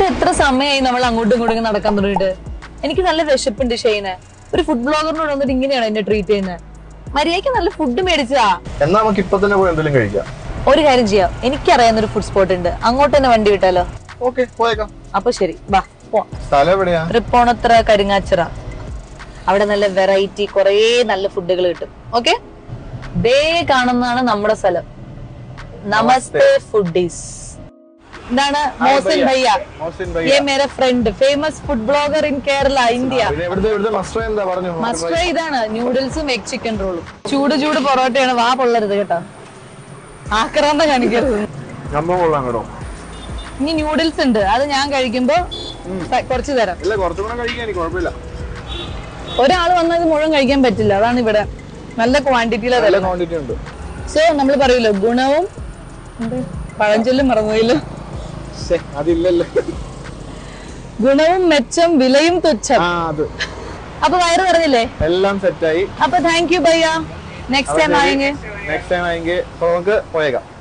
എത്ര സമയമായി നമ്മൾ അങ്ങോട്ടും ഇങ്ങോട്ടും നടക്കാൻ തുടങ്ങിയിട്ട് എനിക്ക് നല്ല വിശപ്പുണ്ട് ഷെയ്ന് ഒരു ഫുഡ് ബ്ലോഗറിനോട് വന്നിട്ട് ഇങ്ങനെയാണോ എന്നെ ട്രീറ്റ് ചെയ്യുന്നത് മര്യാദയ്ക്ക് നല്ല ഫുഡ് മേടിച്ചാ എന്നാ നമുക്ക് ഇപ്പൊ തന്നെ പോയി എന്തെങ്കിലും കഴിക്കാം ഒരു കാര്യം ചെയ്യാം എനിക്കറിയാവുന്ന ഒരു ഫുഡ് സ്പോട്ട് ഉണ്ട് അങ്ങോട്ട് തന്നെ വണ്ടി വിട്ടാലോ ഓക്കെ പോയേക്കാം അപ്പൊ ശരി വാ പോ സ്ഥലം എവിടെയാ തൃപ്പോണത്ര കരിങ്ങാച്ചിറ അവിടെ നല്ല വെറൈറ്റി കുറേ നല്ല ഫുഡുകൾ കിട്ടും ഓക്കെ ദേ കാണുന്നതാണ് നമ്മുടെ സ്ഥലം നമസ്തേ ഫുഡീസ് ഇതാണ് മോസിൻ ഭയ്യ മോസിൻ ये मेरा friend famous food blogger in Kerala India പിന്നെ ഇവിടുത്തെ ഇവിടുത്തെ മസ്റ്റർ എന്താ പറഞ്ഞു മസ്റ്റ് ട്രൈ ഇതാണ് ന്യൂഡിൽസും എഗ് ചിക്കൻ റോളും ചൂട് ചൂട് പൊറോട്ടയാണ് വാ പൊള്ളരുത് കേട്ടോ ആക്രാന്തം കാണിക്കരുത് നമ്മൾ കൊള്ളാം കേട്ടോ ഇനി ന്യൂഡിൽസ് ഉണ്ട് അത് ഞാൻ കഴിക്കുമ്പോ സ- കുറച്ച് തരാം ഇല്ല കുറച്ചും കൂടെ കഴിക്കാൻ എനിക്ക് കുഴപ്പമില്ല ഒരാൾ വന്നാൽ ഇത് മുഴുവൻ കഴിക്കാൻ പറ്റില്ല അതാണ് ഇവിടെ നല്ല ക്വാണ്ടിറ്റിയിലാണ് നല്ല തരുന്നത് ക്വാണ്ടിറ്റി ഉണ്ട് സോ നമ്മൾ പറയൂലോ ഗുണവും എന്ത് പഴഞ്ചൊല്ലും മറന്നുപോയില്ലോ ശ്ശെ, അതില്ലല്ലോ ഗുണവും മെച്ചം വിലയും തുച്ഛം ആ അത് അപ്പൊ വയറ് പറഞ്ഞില്ലേ എല്ലാം സെറ്റായി അപ്പൊ താങ്ക് യു ഭയ്യ നെക്സ്റ്റ് ടൈം ആയെങ്കിൽ നെക്സ്റ്റ് ടൈം ആയെങ്കിൽ നമുക്ക് പോയേക്കാം